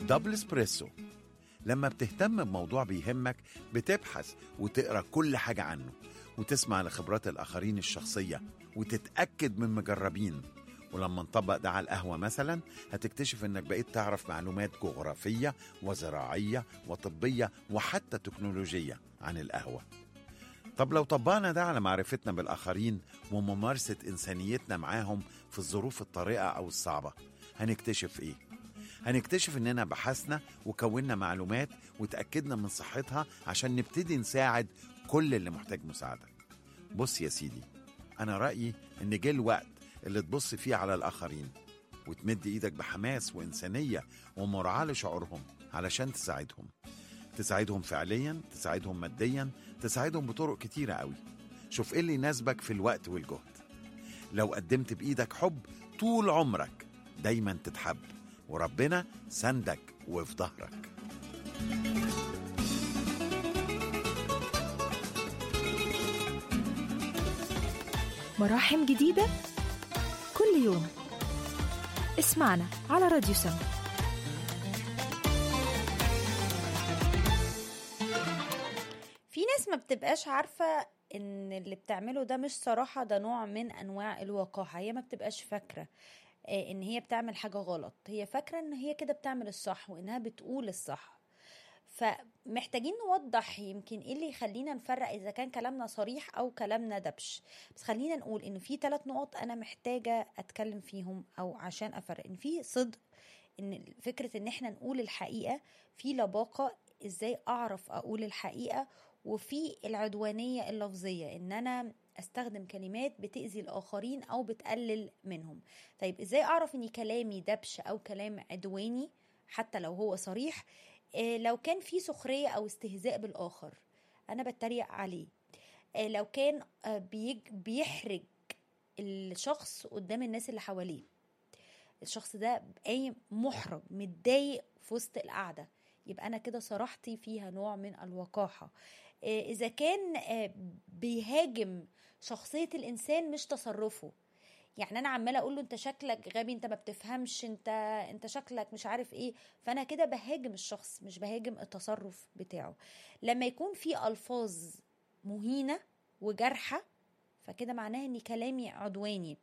دبل اسبريسو لما بتهتم بموضوع بيهمك بتبحث وتقرا كل حاجة عنه وتسمع لخبرات الآخرين الشخصية وتتأكد من مجربين ولما نطبق ده على القهوة مثلا هتكتشف انك بقيت تعرف معلومات جغرافية وزراعية وطبية وحتى تكنولوجية عن القهوة طب لو طبقنا ده على معرفتنا بالآخرين وممارسة إنسانيتنا معاهم في الظروف الطارئة أو الصعبة هنكتشف إيه؟ هنكتشف إننا بحثنا وكونا معلومات وتأكدنا من صحتها عشان نبتدي نساعد كل اللي محتاج مساعدة بص يا سيدي أنا رأيي إن جه الوقت اللي تبص فيه على الآخرين وتمد إيدك بحماس وإنسانية ومراعاة لشعورهم علشان تساعدهم تساعدهم فعليا تساعدهم ماديا تساعدهم بطرق كتيرة قوي شوف إيه اللي يناسبك في الوقت والجهد لو قدمت بإيدك حب طول عمرك دايما تتحب وربنا سندك وفي ظهرك مراحم جديدة كل يوم اسمعنا على راديو سما في ناس ما بتبقاش عارفة ان اللي بتعمله ده مش صراحة ده نوع من انواع الوقاحة هي ما بتبقاش فاكرة آه، ان هي بتعمل حاجة غلط هي فاكرة ان هي كده بتعمل الصح وانها بتقول الصح فمحتاجين نوضح يمكن ايه اللي يخلينا نفرق اذا كان كلامنا صريح او كلامنا دبش بس خلينا نقول ان في ثلاث نقط انا محتاجة اتكلم فيهم او عشان افرق ان في صدق ان فكرة ان احنا نقول الحقيقة في لباقة ازاي اعرف اقول الحقيقة وفي العدوانية اللفظية ان انا استخدم كلمات بتأذي الاخرين او بتقلل منهم طيب ازاي اعرف ان كلامي دبش او كلام عدواني حتى لو هو صريح إيه لو كان في سخرية او استهزاء بالاخر انا بتريق عليه إيه لو كان آه، بيج- بيحرج الشخص قدام الناس اللي حواليه الشخص ده قايم محرج متضايق في وسط القعده يبقى انا كده صراحتي فيها نوع من الوقاحه آه، اذا كان آه، بيهاجم شخصيه الانسان مش تصرفه يعني انا عماله اقول له انت شكلك غبي انت ما بتفهمش انت انت شكلك مش عارف ايه فانا كده بهاجم الشخص مش بهاجم التصرف بتاعه لما يكون في الفاظ مهينه وجارحه فكده معناها ان كلامي عدواني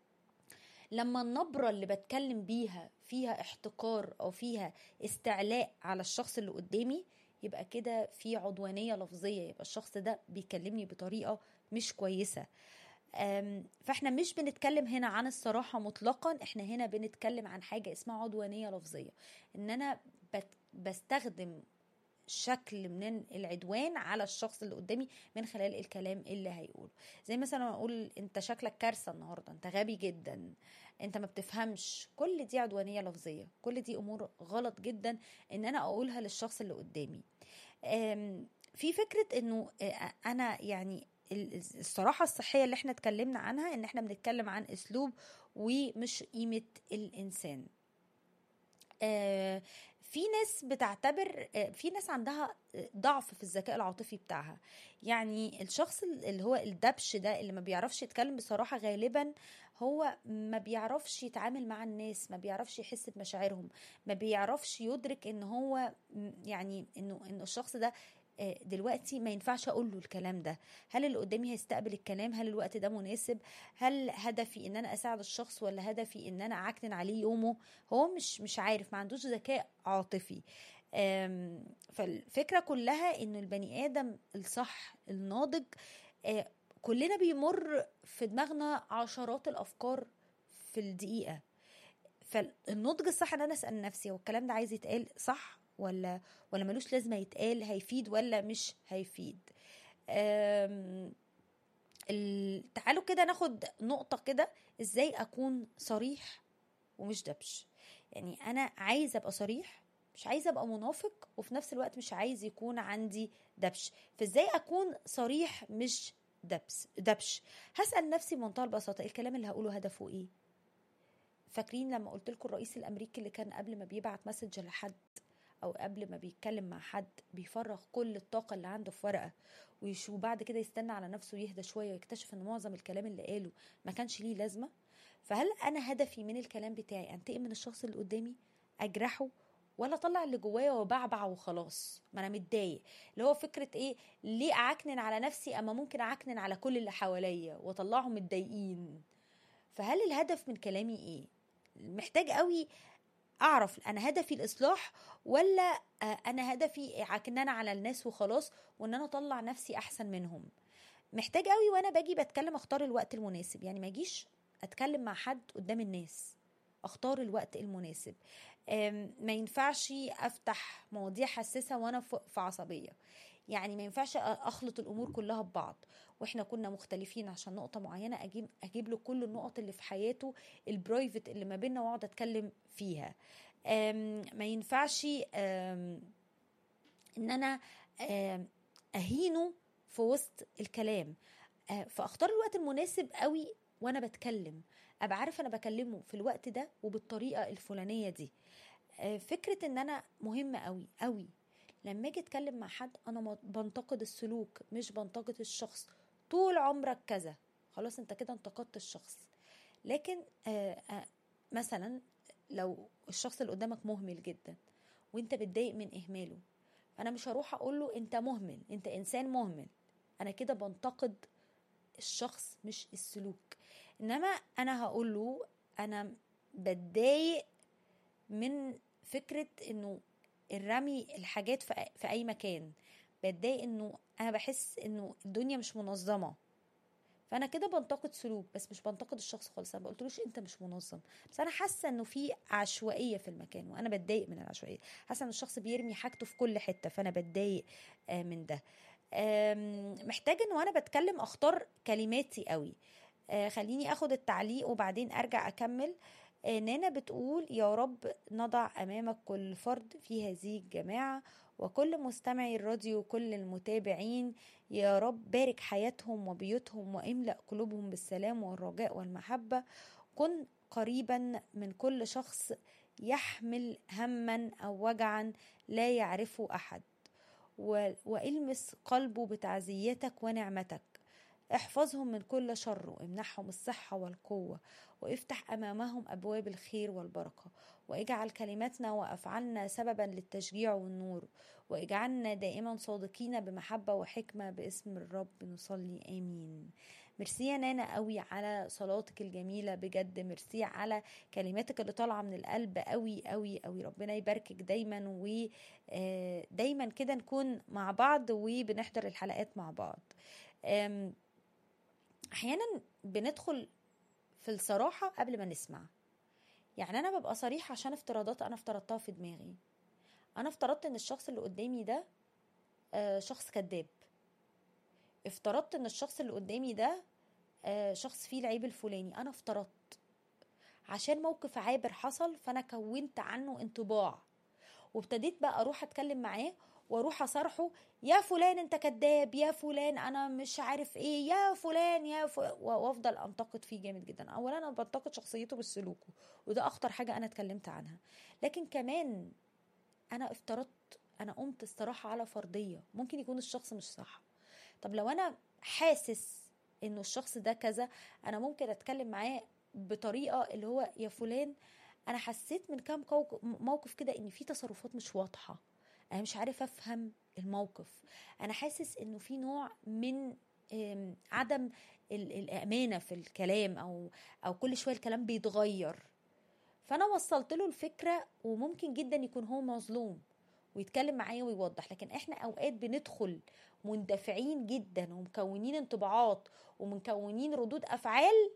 لما النبرة اللي بتكلم بيها فيها احتقار أو فيها استعلاء على الشخص اللي قدامي يبقى كده في عدوانية لفظية يبقى الشخص ده بيكلمني بطريقة مش كويسة أم، فاحنا مش بنتكلم هنا عن الصراحة مطلقا احنا هنا بنتكلم عن حاجة اسمها عدوانية لفظية ان انا بت- بستخدم شكل من العدوان على الشخص اللي قدامي من خلال الكلام اللي هيقوله زي مثلا اقول انت شكلك كارثه النهارده انت غبي جدا انت ما بتفهمش كل دي عدوانيه لفظيه كل دي امور غلط جدا ان انا اقولها للشخص اللي قدامي أم، في فكره انه آه، انا يعني ال- الصراحه الصحيه اللي احنا اتكلمنا عنها ان احنا بنتكلم عن اسلوب ومش قيمه الانسان آه، في ناس بتعتبر آه، في ناس عندها آه، ضعف في الذكاء العاطفي بتاعها يعني الشخص اللي هو الدبش ده اللي ما بيعرفش يتكلم بصراحة غالبا هو ما بيعرفش يتعامل مع الناس ما بيعرفش يحس بمشاعرهم ما بيعرفش يدرك ان هو م- يعني انه انه الشخص ده آه، دلوقتي ما ينفعش اقول له الكلام ده هل اللي قدامي هيستقبل الكلام هل الوقت ده مناسب هل هدفي ان انا اساعد الشخص ولا هدفي ان انا اعكنن عليه يومه هو مش مش عارف ما عندوش ذكاء عاطفي آم، فالفكره كلها ان البني ادم الصح الناضج آه، كلنا بيمر في دماغنا عشرات الافكار في الدقيقه فالنضج الصح ان انا اسال نفسي هو الكلام ده عايز يتقال صح ولا ولا ملوش لازمه يتقال هيفيد ولا مش هيفيد أم، ال- تعالوا كده ناخد نقطه كده ازاي اكون صريح ومش دبش يعني انا عايزه ابقى صريح مش عايزه ابقى منافق وفي نفس الوقت مش عايز يكون عندي دبش فازاي اكون صريح مش دبس دبش هسال نفسي بمنتهى البساطه الكلام اللي هقوله هدفه ايه فاكرين لما قلت لكم الرئيس الامريكي اللي كان قبل ما بيبعت مسج لحد او قبل ما بيتكلم مع حد بيفرغ كل الطاقه اللي عنده في ورقه ويش- وبعد كده يستنى على نفسه يهدى شويه ويكتشف ان معظم الكلام اللي قاله ما كانش ليه لازمه فهل انا هدفي من الكلام بتاعي انتقم من الشخص اللي قدامي اجرحه ولا اطلع اللي جوايا وبعبع وخلاص ما انا متضايق اللي هو فكره ايه ليه اعكنن على نفسي اما ممكن اعكنن على كل اللي حواليا واطلعهم متضايقين فهل الهدف من كلامي ايه محتاج قوي اعرف انا هدفي الاصلاح ولا انا هدفي عكننه على الناس وخلاص وان انا اطلع نفسي احسن منهم محتاج قوي وانا باجي بتكلم اختار الوقت المناسب يعني ما اجيش اتكلم مع حد قدام الناس اختار الوقت المناسب ما ينفعش افتح مواضيع حساسه وانا في عصبيه يعني ما ينفعش اخلط الامور كلها ببعض واحنا كنا مختلفين عشان نقطه معينه اجيب اجيب له كل النقط اللي في حياته البرايفت اللي ما بيننا واقعد اتكلم فيها ما ينفعش ان انا اهينه في وسط الكلام فاختار الوقت المناسب قوي وانا بتكلم ابقى عارف انا بكلمه في الوقت ده وبالطريقه الفلانيه دي فكره ان انا مهمه قوي قوي لما اجي اتكلم مع حد انا بنتقد السلوك مش بنتقد الشخص طول عمرك كذا خلاص انت كده انتقدت الشخص لكن آآ آآ مثلا لو الشخص اللي قدامك مهمل جدا وانت بتضايق من اهماله فانا مش هروح اقول له انت مهمل انت انسان مهمل انا كده بنتقد الشخص مش السلوك انما انا هقول له انا بتضايق من فكره انه الرمي الحاجات في اي مكان بتضايق انه انا بحس انه الدنيا مش منظمه فانا كده بنتقد سلوك بس مش بنتقد الشخص خالص انا بقولتلوش انت مش منظم بس انا حاسه انه في عشوائيه في المكان وانا بتضايق من العشوائيه حاسه ان الشخص بيرمي حاجته في كل حته فانا بتضايق من ده محتاج ان وانا بتكلم اختار كلماتي قوي خليني اخد التعليق وبعدين ارجع اكمل نانا بتقول يا رب نضع امامك كل فرد في هذه الجماعه وكل مستمعي الراديو وكل المتابعين يا رب بارك حياتهم وبيوتهم واملأ قلوبهم بالسلام والرجاء والمحبة كن قريبا من كل شخص يحمل هما أو وجعا لا يعرفه أحد والمس قلبه بتعزيتك ونعمتك احفظهم من كل شر وامنحهم الصحة والقوة وافتح أمامهم أبواب الخير والبركة واجعل كلماتنا وأفعالنا سببا للتشجيع والنور واجعلنا دائما صادقين بمحبة وحكمة باسم الرب نصلي آمين ميرسي يا نانا قوي على صلاتك الجميلة بجد ميرسي على كلماتك اللي طالعة من القلب قوي قوي قوي ربنا يباركك دايما ودايما كده نكون مع بعض وبنحضر الحلقات مع بعض احيانا بندخل في الصراحة قبل ما نسمع يعني انا ببقى صريحة عشان افتراضات انا افترضتها في دماغي انا افترضت ان الشخص اللي قدامي ده شخص كذاب افترضت ان الشخص اللي قدامي ده شخص فيه العيب الفلاني انا افترضت عشان موقف عابر حصل فانا كونت عنه انطباع وابتديت بقى اروح اتكلم معاه واروح اصارحه يا فلان انت كذاب يا فلان انا مش عارف ايه يا فلان يا ف... وافضل انتقد فيه جامد جدا اولا انا بنتقد شخصيته بالسلوك وده اخطر حاجه انا اتكلمت عنها لكن كمان انا افترضت انا قمت الصراحه على فرضيه ممكن يكون الشخص مش صح طب لو انا حاسس انه الشخص ده كذا انا ممكن اتكلم معاه بطريقه اللي هو يا فلان انا حسيت من كام موقف كده ان في تصرفات مش واضحه انا مش عارف افهم الموقف انا حاسس انه في نوع من عدم الامانه في الكلام او او كل شويه الكلام بيتغير فانا وصلت له الفكره وممكن جدا يكون هو مظلوم ويتكلم معايا ويوضح لكن احنا اوقات بندخل مندفعين جدا ومكونين انطباعات ومكونين ردود افعال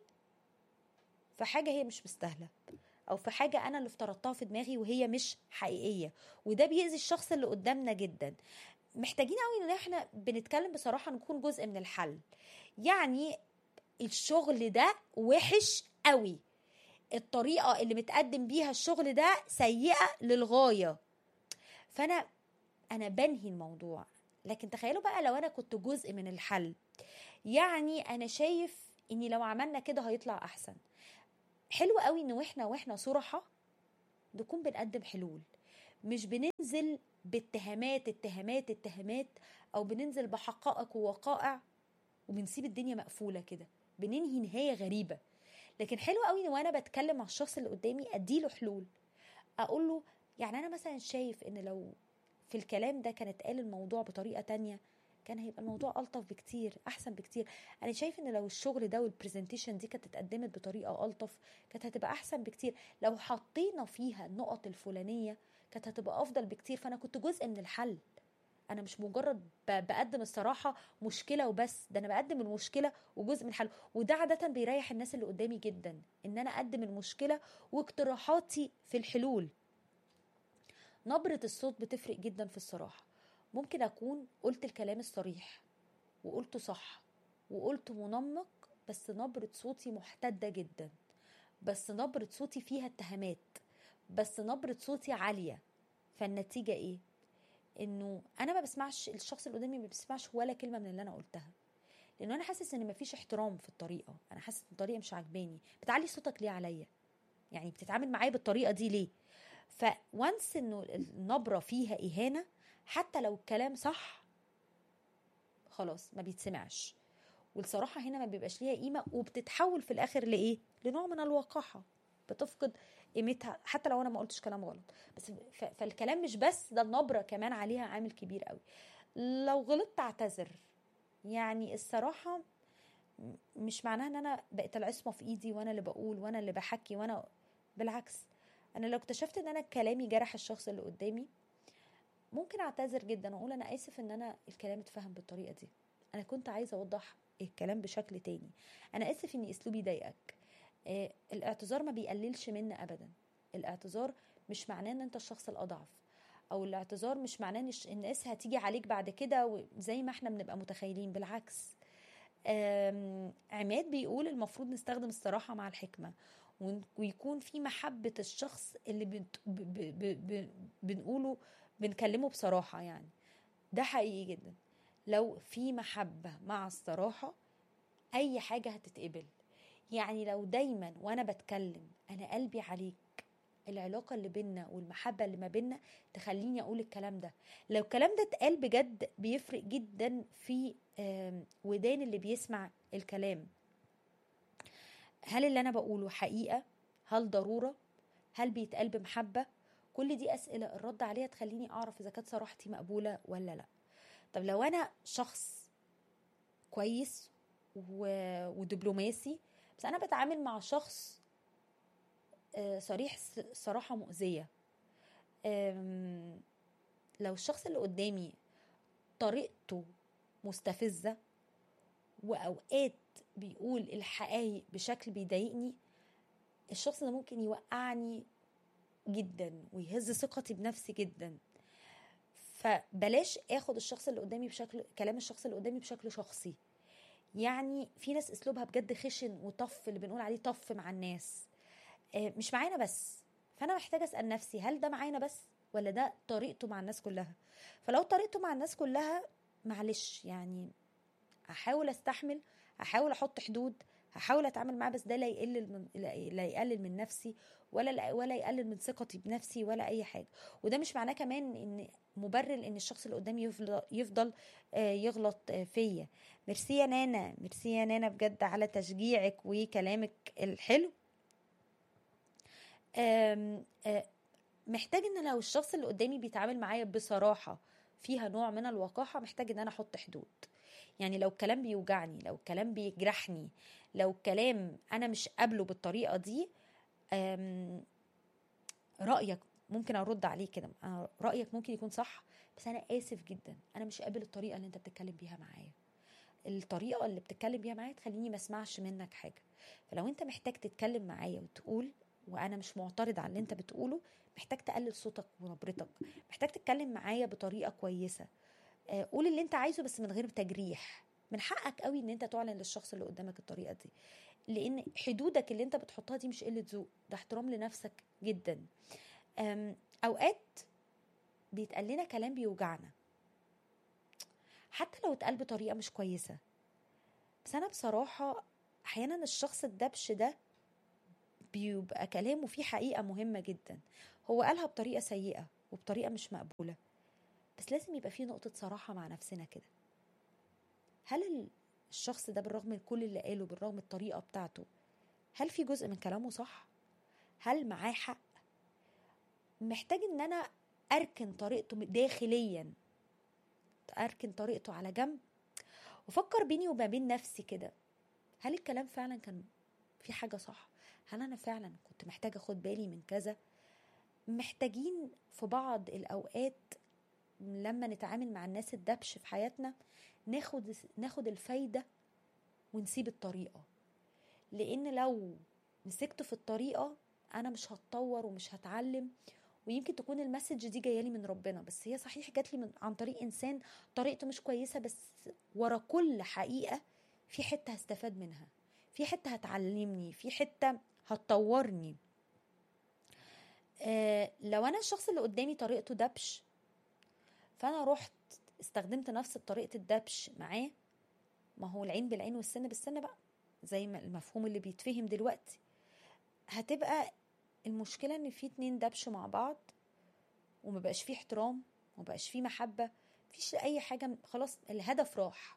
في حاجه هي مش مستاهله او في حاجه انا اللي افترضتها في دماغي وهي مش حقيقيه وده بيأذي الشخص اللي قدامنا جدا محتاجين قوي ان احنا بنتكلم بصراحه نكون جزء من الحل يعني الشغل ده وحش قوي الطريقه اللي متقدم بيها الشغل ده سيئه للغايه فانا انا بنهي الموضوع لكن تخيلوا بقى لو انا كنت جزء من الحل يعني انا شايف اني لو عملنا كده هيطلع احسن حلو قوي ان واحنا واحنا صراحه نكون بنقدم حلول مش بننزل باتهامات اتهامات اتهامات او بننزل بحقائق ووقائع وبنسيب الدنيا مقفوله كده بننهي نهايه غريبه لكن حلو قوي ان وانا بتكلم مع الشخص اللي قدامي اديله حلول اقول له يعني انا مثلا شايف ان لو في الكلام ده كانت قال الموضوع بطريقه تانية كان هيبقى الموضوع الطف بكتير احسن بكتير انا شايف ان لو الشغل ده والبرزنتيشن دي كانت اتقدمت بطريقه الطف كانت هتبقى احسن بكتير لو حطينا فيها النقط الفلانيه كانت هتبقى افضل بكتير فانا كنت جزء من الحل انا مش مجرد ب- بقدم الصراحه مشكله وبس ده انا بقدم المشكله وجزء من الحل وده عاده بيريح الناس اللي قدامي جدا ان انا اقدم المشكله واقتراحاتي في الحلول نبره الصوت بتفرق جدا في الصراحه ممكن اكون قلت الكلام الصريح وقلته صح وقلته منمق بس نبره صوتي محتده جدا بس نبره صوتي فيها اتهامات بس نبره صوتي عاليه فالنتيجه ايه انه انا ما بسمعش الشخص اللي قدامي ما بيسمعش ولا كلمه من اللي انا قلتها لانه انا حاسس ان مفيش احترام في الطريقه انا حاسس ان الطريقه مش عاجباني بتعلي صوتك ليه عليا يعني بتتعامل معايا بالطريقه دي ليه فوانس انه النبره فيها اهانه حتى لو الكلام صح خلاص ما بيتسمعش والصراحه هنا ما بيبقاش ليها قيمه وبتتحول في الاخر لايه لنوع من الوقاحه بتفقد قيمتها حتى لو انا ما قلتش كلام غلط بس ف- فالكلام مش بس ده النبره كمان عليها عامل كبير قوي لو غلطت اعتذر يعني الصراحه م- مش معناها ان انا بقت العصمه في ايدي وانا اللي بقول وانا اللي بحكي وانا بالعكس انا لو اكتشفت ان انا كلامي جرح الشخص اللي قدامي ممكن اعتذر جدا واقول انا اسف ان انا الكلام اتفهم بالطريقه دي انا كنت عايزه اوضح الكلام بشكل تاني انا اسف ان اسلوبي ضايقك آه، الاعتذار ما بيقللش منا ابدا الاعتذار مش معناه ان انت الشخص الاضعف او الاعتذار مش معناه ان الش- الناس هتيجي عليك بعد كده زي ما احنا بنبقى متخيلين بالعكس آم، عماد بيقول المفروض نستخدم الصراحة مع الحكمة ون- ويكون في محبة الشخص اللي بنت- ب- ب- ب- ب- بنقوله بنكلمه بصراحة يعني ده حقيقي جدا لو في محبة مع الصراحة أي حاجة هتتقبل يعني لو دايما وأنا بتكلم أنا قلبي عليك العلاقة اللي بينا والمحبة اللي ما بينا تخليني أقول الكلام ده لو الكلام ده اتقال بجد بيفرق جدا في آم، ودان اللي بيسمع الكلام هل اللي أنا بقوله حقيقة هل ضرورة هل بيتقال بمحبة كل دي أسئلة الرد عليها تخليني أعرف إذا كانت صراحتي مقبولة ولا لأ طب لو أنا شخص كويس و... ودبلوماسي بس أنا بتعامل مع شخص آه، صريح س- صراحة مؤذية آم، لو الشخص اللي قدامي طريقته مستفزة وأوقات بيقول الحقائق بشكل بيضايقني الشخص ده ممكن يوقعني جدا ويهز ثقتي بنفسي جدا فبلاش اخد الشخص اللي قدامي بشكل كلام الشخص اللي قدامي بشكل شخصي يعني في ناس اسلوبها بجد خشن وطف اللي بنقول عليه طف مع الناس آه، مش معانا بس فانا محتاجه اسال نفسي هل ده معانا بس ولا ده طريقته مع الناس كلها فلو طريقته مع الناس كلها معلش يعني هحاول استحمل هحاول احط حدود هحاول اتعامل معاه بس ده لا يقلل من لا لا يقلل من نفسي ولا لا- ولا يقلل من ثقتي بنفسي ولا اي حاجه وده مش معناه كمان ان مبرر ان الشخص اللي قدامي يفضل, يفضل آه، يغلط آه، فيا ميرسي يا نانا ميرسي يا نانا بجد على تشجيعك وكلامك الحلو آم، آه، محتاج ان لو الشخص اللي قدامي بيتعامل معايا بصراحه فيها نوع من الوقاحه محتاج ان انا احط حدود يعني لو الكلام بيوجعني لو الكلام بيجرحني لو الكلام انا مش قابله بالطريقه دي آم، رايك ممكن ارد عليه كده آه، رايك ممكن يكون صح بس انا اسف جدا انا مش قابل الطريقه اللي انت بتتكلم بيها معايا الطريقه اللي بتتكلم بيها معايا تخليني ما اسمعش منك حاجه فلو انت محتاج تتكلم معايا وتقول وانا مش معترض على اللي انت بتقوله محتاج تقلل صوتك ونبرتك محتاج تتكلم معايا بطريقه كويسه آه، قول اللي انت عايزه بس من غير تجريح من حقك قوي ان انت تعلن للشخص اللي قدامك الطريقه دي لان حدودك اللي انت بتحطها دي مش قله ذوق ده احترام لنفسك جدا أم، اوقات بيتقال لنا كلام بيوجعنا حتى لو اتقال بطريقه مش كويسه بس انا بصراحه احيانا الشخص الدبش ده بيبقى كلامه فيه حقيقه مهمه جدا هو قالها بطريقه سيئه وبطريقه مش مقبوله بس لازم يبقى فيه نقطه صراحه مع نفسنا كده هل ال- الشخص ده بالرغم من كل اللي قاله بالرغم من الطريقه بتاعته هل في جزء من كلامه صح هل معاه حق محتاج ان انا اركن طريقته داخليا اركن طريقته على جنب وافكر بيني وما بين نفسي كده هل الكلام فعلا كان في حاجه صح هل انا فعلا كنت محتاجه اخد بالي من كذا محتاجين في بعض الاوقات لما نتعامل مع الناس الدبش في حياتنا ناخد ناخد الفايده ونسيب الطريقه لان لو مسكت في الطريقه انا مش هتطور ومش هتعلم ويمكن تكون المسج دي جايه لي من ربنا بس هي صحيح جات لي من عن طريق انسان طريقته مش كويسه بس ورا كل حقيقه في حته هستفاد منها في حته هتعلمني في حته هتطورني آه لو انا الشخص اللي قدامي طريقته دبش فانا رحت استخدمت نفس طريقه الدبش معاه ما هو العين بالعين والسن بالسن بقى زي ما المفهوم اللي بيتفهم دلوقتي هتبقى المشكله ان في اتنين دبش مع بعض ومبقاش فيه احترام ومبقاش فيه محبه مفيش اي حاجه خلاص الهدف راح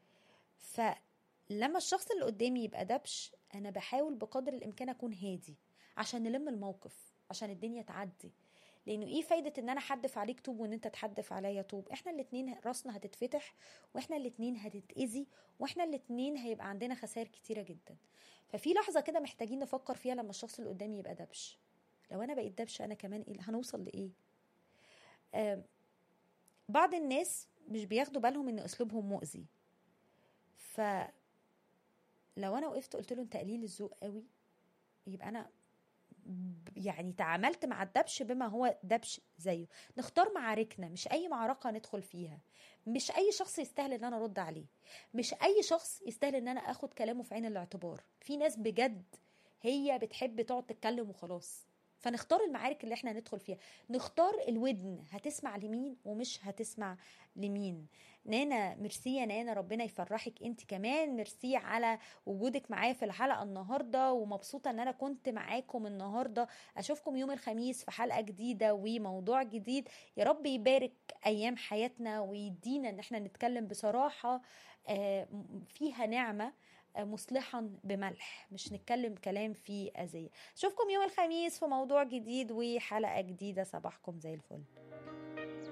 فلما الشخص اللي قدامي يبقى دبش انا بحاول بقدر الامكان اكون هادي عشان نلم الموقف عشان الدنيا تعدي لانه ايه فايده ان انا احدف عليك طوب وان انت تحدف عليا طوب احنا الاتنين راسنا هتتفتح واحنا الاتنين هتتاذي واحنا الاتنين هيبقى عندنا خسائر كتيره جدا ففي لحظه كده محتاجين نفكر فيها لما الشخص اللي قدامي يبقى دبش لو انا بقيت دبش انا كمان إيه هنوصل لايه آه بعض الناس مش بياخدوا بالهم ان اسلوبهم مؤذي ف لو انا وقفت قلت له انت قليل الذوق قوي يبقى انا يعني تعاملت مع الدبش بما هو دبش زيه نختار معاركنا مش اي معركه ندخل فيها مش اي شخص يستاهل ان انا ارد عليه مش اي شخص يستاهل ان انا اخد كلامه في عين الاعتبار في ناس بجد هي بتحب تقعد تتكلم وخلاص فنختار المعارك اللي احنا هندخل فيها نختار الودن هتسمع لمين ومش هتسمع لمين نانا ميرسي يا نانا ربنا يفرحك انت كمان ميرسي على وجودك معايا في الحلقه النهارده ومبسوطه ان انا كنت معاكم النهارده اشوفكم يوم الخميس في حلقه جديده وموضوع جديد يا رب يبارك ايام حياتنا ويدينا ان احنا نتكلم بصراحه فيها نعمه مصلحا بملح مش نتكلم كلام فيه اذيه اشوفكم يوم الخميس في موضوع جديد وحلقه جديده صباحكم زي الفل